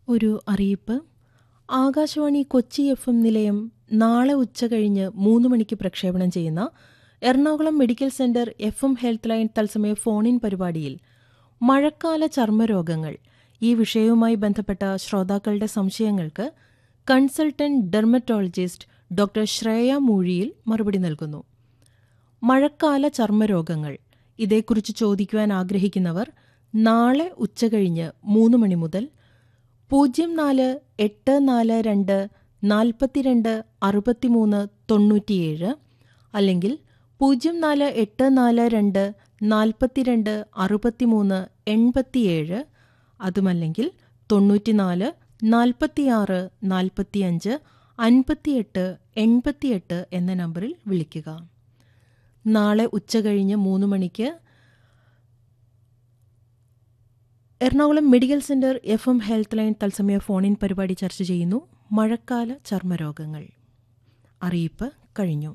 ഒരു അറിയിപ്പ് Akashvani Kochi F M നിലയം നാളെ ഉച്ച കഴിഞ്ഞ് മൂന്ന് മണിക്ക് പ്രക്ഷേപണം ചെയ്യുന്ന Ernakulam medical centre F M health line തത്സമയ ഫോണിൻ പരിപാടിയിൽ മഴക്കാല ചർമ്മരോഗങ്ങൾ ഈ വിഷയവുമായി ബന്ധപ്പെട്ട ശ്രോതാക്കളുടെ സംശയങ്ങൾക്ക് consultant dermatologist doctor Shreya Moozhiyil മറുപടി നൽകുന്നു മഴക്കാല ചർമ്മരോഗങ്ങൾ ഇതേക്കുറിച്ച് ചോദിക്കുവാൻ ആഗ്രഹിക്കുന്നവർ നാളെ ഉച്ചകഴിഞ്ഞ് മൂന്ന് മണി മുതൽ പൂജ്യം നാല് എട്ട് നാല് രണ്ട് നാൽപ്പത്തിരണ്ട് അറുപത്തിമൂന്ന് തൊണ്ണൂറ്റിയേഴ് അല്ലെങ്കിൽ പൂജ്യം നാല് എട്ട് നാല് രണ്ട് നാൽപ്പത്തിരണ്ട് അറുപത്തിമൂന്ന് എൺപത്തിയേഴ് അതുമല്ലെങ്കിൽ തൊണ്ണൂറ്റിനാല് നാൽപ്പത്തിയാറ് നാൽപ്പത്തിയഞ്ച് അൻപത്തിയെട്ട് എൺപത്തിയെട്ട് എന്ന നമ്പറിൽ വിളിക്കുക നാളെ ഉച്ചകഴിഞ്ഞ് മൂന്ന് മണിക്ക് Ernakulam medical centre F M health line തത്സമയ ഫോണിൻ പരിപാടി ചർച്ച ചെയ്യുന്നു മഴക്കാല ചർമ്മരോഗങ്ങൾ അറിയിപ്പ് കഴിഞ്ഞു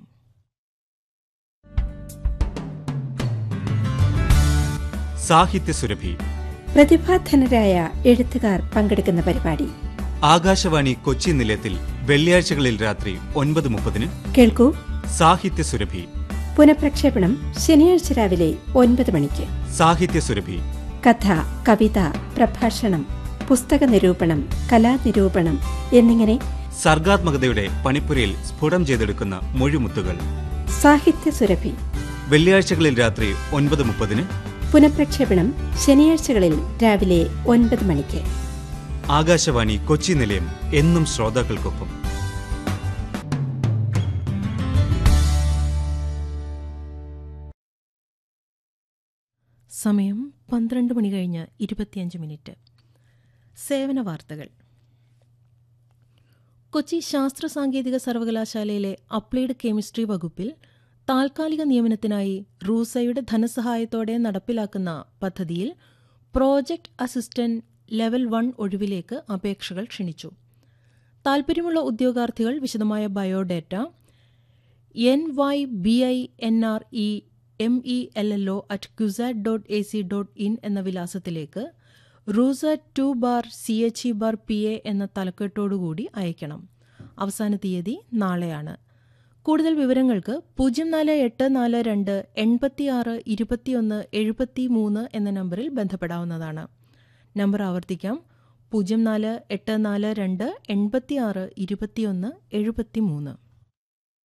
സാഹിത്യ സുരഭി പ്രതിഭാധനരായ എഴുത്തുകാർ പങ്കെടുക്കുന്ന പരിപാടി ആകാശവാണി കൊച്ചി നിലയത്തിൽ വെള്ളിയാഴ്ചകളിൽ രാത്രി ഒൻപത് മുപ്പതിന് കേൾക്കൂ സാഹിത്യ സുരഭി പുനഃപ്രക്ഷേപണം ശനിയാഴ്ച രാവിലെ ഒൻപത് മണിക്ക് സാഹിത്യ സുരഭി കഥ കവിത പ്രഭാഷണം പുസ്തക നിരൂപണം കലാനിരൂപണം എന്നിങ്ങനെ സർഗാത്മകതയുടെ പണിപ്പുരയിൽ സ്ഫുടം ചെയ്തെടുക്കുന്ന മൊഴിമുത്തുകൾ സാഹിത്യ സുരഭി വെള്ളിയാഴ്ചകളിൽ രാത്രി ഒൻപത് മുപ്പതിന് പുനഃപ്രക്ഷേപണം ശനിയാഴ്ചകളിൽ രാവിലെ ഒൻപത് മണിക്ക് ആകാശവാണി കൊച്ചി നിലയം എന്നും ശ്രോതാക്കൾക്കൊപ്പം സമയം പന്ത്രണ്ട് മണി കഴിഞ്ഞ് ഇരുപത്തിയഞ്ച് മിനിറ്റ് സേവന വാർത്തകൾ കൊച്ചി ശാസ്ത്ര സാങ്കേതിക സർവകലാശാലയിലെ അപ്ലൈഡ് കെമിസ്ട്രി വകുപ്പിൽ താൽക്കാലിക നിയമനത്തിനായി റൂസയുടെ ധനസഹായത്തോടെ നടപ്പിലാക്കുന്ന പദ്ധതിയിൽ പ്രോജക്ട് അസിസ്റ്റന്റ് ലെവൽ വൺ ഒഴിവിലേക്ക് അപേക്ഷകൾ ക്ഷണിച്ചു താൽപ്പര്യമുള്ള ഉദ്യോഗാർത്ഥികൾ വിശദമായ biodata N Y B I N R E M E L L O at CUSAT dot A C dot in എന്ന വിലാസത്തിലേക്ക് RUSA two bar C H E bar P A എന്ന തലക്കെട്ടോടുകൂടി അയക്കണം അവസാന തീയതി നാളെയാണ് കൂടുതൽ വിവരങ്ങൾക്ക് പൂജ്യം നാല് എട്ട് നാല് രണ്ട് എൺപത്തിയാറ് ഇരുപത്തിയൊന്ന് എഴുപത്തി മൂന്ന് എന്ന നമ്പറിൽ ബന്ധപ്പെടാവുന്നതാണ് നമ്പർ ആവർത്തിക്കാം പൂജ്യം നാല് എട്ട് നാല് രണ്ട് എൺപത്തിയാറ് ഇരുപത്തിയൊന്ന് എഴുപത്തി മൂന്ന്